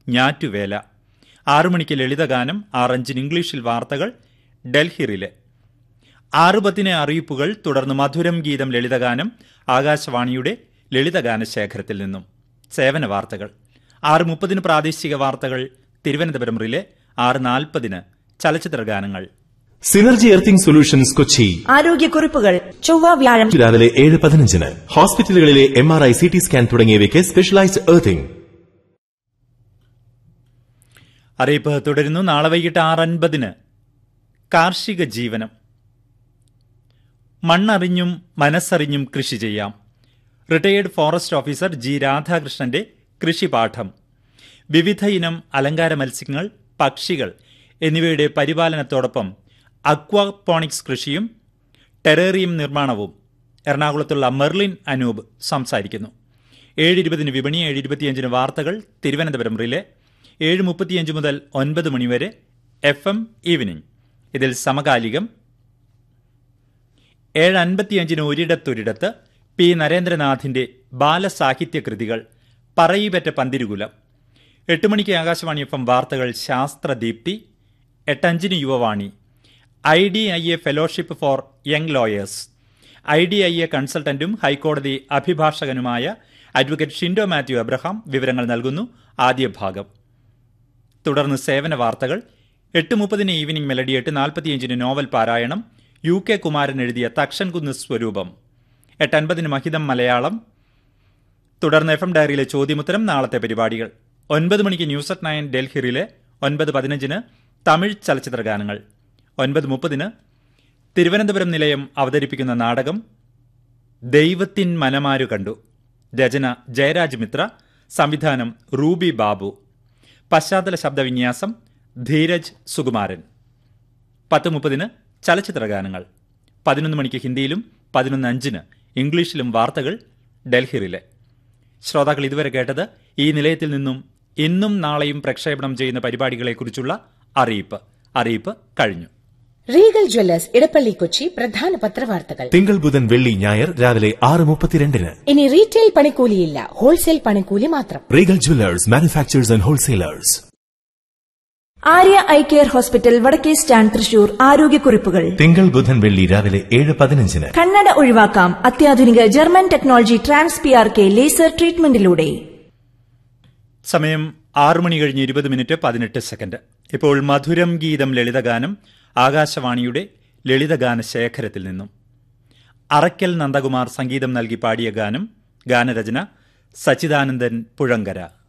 ഞാറ്റുവേല ആറു മണിക്ക് ലളിതഗാനം ആറഞ്ചിന് ഇംഗ്ലീഷിൽ വാർത്തകൾ ഡൽഹിറിലെ ആറ് പത്തിന് അറിയിപ്പുകൾ തുടർന്ന് മധുരം ഗീതം ലളിതഗാനം ആകാശവാണിയുടെ ലളിതഗാന ശേഖരത്തിൽ നിന്നും സേവന വാർത്തകൾ ആറ് മുപ്പതിന് പ്രാദേശിക വാർത്തകൾ തിരുവനന്തപുരം റിലെ ആറ് നാൽപ്പതിന് ചലച്ചിത്ര ഗാനങ്ങൾ സിനർജി എർത്തിംഗ് സൊല്യൂഷൻസ് കൊച്ചി ആരോഗ്യക്കുറിപ്പുകൾ ചൊവ്വ വ്യാഴം രാവിലെ ഏഴ് പതിനഞ്ചിന് ഹോസ്പിറ്റലുകളിലെ M R I C T scan തുടങ്ങിയവയ്ക്ക് സ്പെഷ്യലൈസ്ഡ് എർത്തിംഗ് അറിയിപ്പ് തുടരുന്നു നാളെ വൈകിട്ട് ആറ് അൻപതിന് കാർഷിക ജീവനം മണ്ണറിഞ്ഞും മനസ്സറിഞ്ഞും കൃഷി ചെയ്യാം റിട്ടയേർഡ് ഫോറസ്റ്റ് ഓഫീസർ ജി രാധാകൃഷ്ണന്റെ കൃഷിപാഠം വിവിധ ഇനം അലങ്കാര മത്സ്യങ്ങൾ പക്ഷികൾ എന്നിവയുടെ പരിപാലനത്തോടൊപ്പം അക്വാപോണിക്സ് കൃഷിയും ടെറേറിയം നിർമ്മാണവും എറണാകുളത്തുള്ള മെർലിൻ അനൂപ് സംസാരിക്കുന്നു ഏഴ് ഇരുപതിന് വിപണി ഏഴ് ഇരുപത്തിയഞ്ചിന് വാർത്തകൾ തിരുവനന്തപുരം റിലെ ഏഴ് മുപ്പത്തിയഞ്ച് മുതൽ ഒൻപത് മണിവരെ എഫ് എം ഈവനിംഗ് ഇതിൽ സമകാലികം ഏഴ് അൻപത്തിയഞ്ചിന് ഒരിടത്തൊരിടത്ത് പി നരേന്ദ്രനാഥിന്റെ ബാലസാഹിത്യ കൃതികൾ പറയിപെറ്റ പന്തിരുകുലം എട്ട് മണിക്ക് ആകാശവാണി എഫ് എം വാർത്തകൾ ശാസ്ത്രദീപ്തി എട്ടഞ്ചിന് യുവവാണി I D I A fellowship for young lawyers I D I A കൺസൾട്ടന്റും ഹൈക്കോടതി അഭിഭാഷകനുമായ അഡ്വക്കേറ്റ് ഷിൻഡോ മാത്യു അബ്രഹാം വിവരങ്ങൾ നൽകുന്നു ആദ്യ ഭാഗം തുടർന്ന് സേവന വാർത്തകൾ എട്ട് മുപ്പതിന് ഈവനിംഗ് മെലഡി എട്ട് നാൽപ്പത്തിയഞ്ചിന് നോവൽ പാരായണം യു കെ കുമാരൻ എഴുതിയ തക്ഷൻകുന്ന് സ്വരൂപം എട്ടൻപതിന് മഹിതം മലയാളം തുടർന്ന് എഫ് എം ഡയറിയിലെ ചോദ്യമുത്തരം നാളത്തെ പരിപാടികൾ ഒൻപത് മണിക്ക് ന്യൂസ് അറ്റ് നയൻ ഡൽഹിറിലെ ഒൻപത് പതിനഞ്ചിന് തമിഴ് ചലച്ചിത്ര ഗാനങ്ങൾ ഒൻപത് മുപ്പതിന് തിരുവനന്തപുരം നിലയം അവതരിപ്പിക്കുന്ന നാടകം ദൈവത്തിൻ മനമാരു കണ്ടു രചന ജയരാജ് മിത്ര സംവിധാനം റൂബി ബാബു പശ്ചാത്തല ശബ്ദവിന്യാസം ധീരജ് സുകുമാരൻ പത്ത് മുപ്പതിന് ചലച്ചിത്ര ഗാനങ്ങൾ പതിനൊന്ന് മണിക്ക് ഹിന്ദിയിലും പതിനൊന്ന് അഞ്ചിന് ഇംഗ്ലീഷിലും വാർത്തകൾ ഡൽഹിറിലെ ശ്രോതാക്കൾ ഇതുവരെ കേട്ടത് ഈ നിലയത്തിൽ നിന്നും ഇന്നും നാളെയും പ്രക്ഷേപണം ചെയ്യുന്ന പരിപാടികളെക്കുറിച്ചുള്ള അറിയിപ്പ് അറിയിപ്പ് കഴിഞ്ഞു റീഗൽ ജ്വല്ലേഴ്സ് ഇടപ്പള്ളി കൊച്ചി പ്രധാന പത്രവാർത്തകൾ തിങ്കൾ ബുധൻ വെള്ളി ഞായർ രാവിലെ ആറ് മുപ്പത്തിരണ്ടിന് ഇനി റീറ്റെയിൽ പണിക്കൂലിയില്ല ഹോൾസെയിൽ പണിക്കൂലി മാത്രം Regal jewellers manufacturers and wholesalers Arya eye care hospital വടക്കേ സ്റ്റാൻഡ് തൃശൂർ ആരോഗ്യക്കുറിപ്പുകൾ തിങ്കൾ ബുധൻ വെള്ളി രാവിലെ ഏഴ് പതിനഞ്ചിന് കണ്ണട ഒഴിവാക്കാം അത്യാധുനിക German technology trans P R K laser ട്രീറ്റ്മെന്റിലൂടെ സമയം ആറു മണി കഴിഞ്ഞ് ഇരുപത് മിനിറ്റ് പതിനെട്ട് സെക്കൻഡ് ഇപ്പോൾ മധുരം ഗീതം ലളിതഗാനം ആകാശവാണിയുടെ ലളിതഗാന ശേഖരത്തിൽ നിന്നും അറക്കൽ നന്ദകുമാർ സംഗീതം നൽകി പാടിയ ഗാനം ഗാനരചന സച്ചിദാനന്ദൻ പുഴങ്കര